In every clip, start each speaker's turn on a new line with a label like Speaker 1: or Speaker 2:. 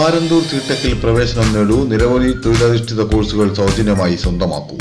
Speaker 1: മാരന്തൂർ സിടെക്കിൽ പ്രവേശനം നേടൂ നിരവധി തൊഴിലധിഷ്ഠിത കോഴ്സുകൾ സൗജന്യമായി സ്വന്തമാക്കൂ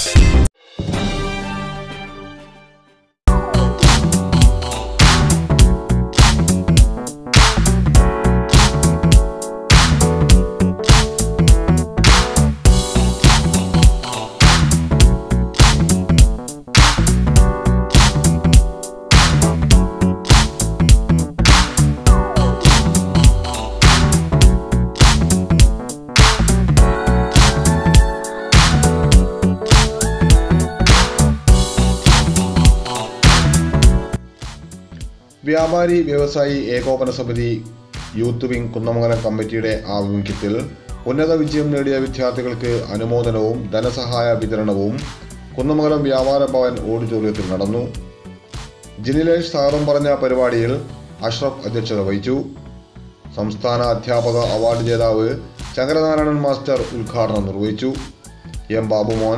Speaker 1: വ്യാപാരി വ്യവസായി ഏകോപന സമിതി യൂത്ത് വിംഗ് കുന്നമംഗലം കമ്മിറ്റിയുടെ ആഭിമുഖ്യത്തിൽ ഉന്നത വിജയം നേടിയ വിദ്യാർത്ഥികൾക്ക് അനുമോദനവും ധനസഹായ വിതരണവും കുന്നമംഗലം വ്യാപാര ഭവൻ ഓഡിറ്റോറിയത്തിൽ നടന്നു ജിനിലേഷ് സാറും പറഞ്ഞ പരിപാടിയിൽ അഷ്റഫ് അധ്യക്ഷത വഹിച്ചു സംസ്ഥാന അധ്യാപക അവാർഡ് ജേതാവ് ശങ്കരനാരായണൻ മാസ്റ്റർ ഉദ്ഘാടനം നിർവഹിച്ചു M Babumon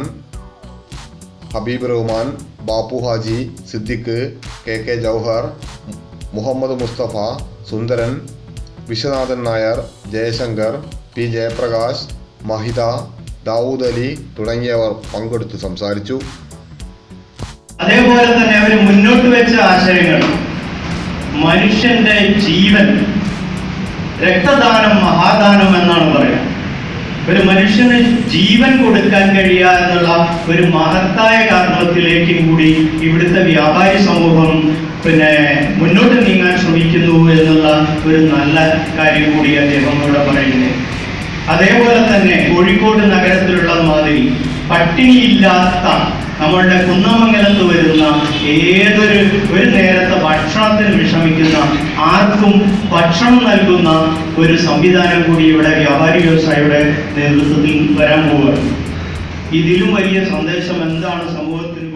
Speaker 1: Habeeb Rahman Bappu Haji Siddique K K Jouhar Muhammad Mustafa Sundaran Viswanathan Nair Jayasankar P Jayaprakash Mahitha Dawood Ali തുടങ്ങിയവർ പങ്കെടുത്ത് സംസാരിച്ചു
Speaker 2: അതേപോലെ തന്നെ അവർ മുന്നോട്ട് വെച്ച ആശയങ്ങൾ മനുഷ്യന്റെ ജീവൻ രക്തദാനം മഹാദാനം എന്നാണ് പറയുക ഒരു മനുഷ്യന് ജീവൻ കൊടുക്കാൻ കഴിയുക എന്നുള്ള ഒരു മഹത്തായ കാരണത്തിലേക്ക് കൂടി ഇവിടുത്തെ വ്യാപാരി സമൂഹം പിന്നെ മുന്നോട്ട് നീങ്ങാൻ ശ്രമിക്കുന്നു എന്നുള്ള ഒരു നല്ല കാര്യം കൂടി അദ്ദേഹം ഇവിടെ പറയുന്നത് അതേപോലെ തന്നെ കോഴിക്കോട് നഗരത്തിലുള്ള മാതിരി പട്ടിണിയില്ലാത്ത നമ്മളുടെ കുന്നമംഗലത്ത് വരുന്ന ഏതൊരു ഒരു നേരത്തെ ഭക്ഷണത്തിന് വിഷമിക്കുന്ന ആർക്കും ഭക്ഷണം നൽകുന്ന ഒരു സംവിധാനം കൂടി ഇവിടെ വ്യാപാരി വ്യവസായിയുടെ നേതൃത്വത്തിൽ വരാൻ പോവുകയാണ് ഇതിലും വലിയ സന്ദേശം എന്താണ് സമൂഹത്തിന്